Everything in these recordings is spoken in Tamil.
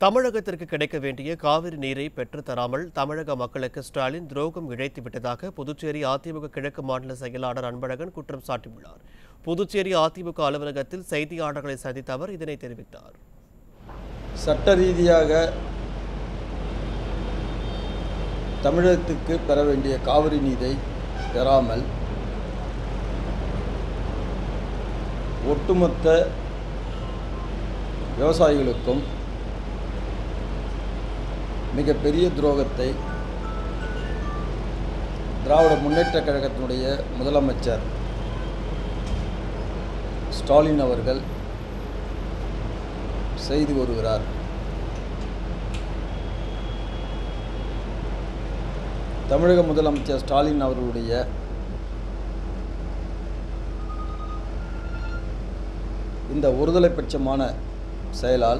தமிழகத்திற்கு கிடைக்க வேண்டிய காவிரி நீரை பெற்றுத் தராமல் தமிழக மக்களுக்கு ஸ்டாலின் துரோகம் இழைத்து விட்டதாக புதுச்சேரி அதிமுக கிழக்கு மாநில செயலாளர் அன்பழகன் குற்றம் சாட்டியுள்ளார் புதுச்சேரி அதிமுக அலுவலகத்தில் செய்தியாளர்களை சந்தித்த அவர் இதனை தெரிவித்தார் சட்ட ரீதியாக தமிழகத்துக்கு பெற வேண்டிய காவிரி நீரை பெறாமல் ஒட்டுமொத்த விவசாயிகளுக்கும் மிகப்பெரிய துரோகத்தை திராவிட முன்னேற்றக் கழகத்தினுடைய முதலமைச்சர் ஸ்டாலின் அவர்கள் செய்து வருகிறார் தமிழக முதலமைச்சர் ஸ்டாலின் அவர்களுடைய இந்த ஒருதலை பட்சமான செயலால்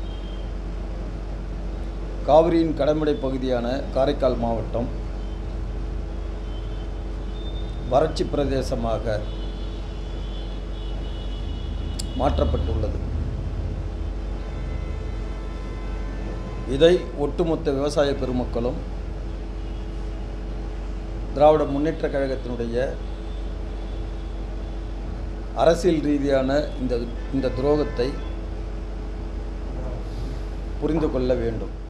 காவிரியின் கடமடை பகுதியான காரைக்கால் மாவட்டம் வறட்சி பிரதேசமாக மாற்றப்பட்டுள்ளது இதை ஒட்டுமொத்த விவசாய பெருமக்களும் திராவிட முன்னேற்றக் கழகத்தினுடைய அரசியல் ரீதியான இந்த இந்த துரோகத்தை புரிந்து கொள்ள வேண்டும்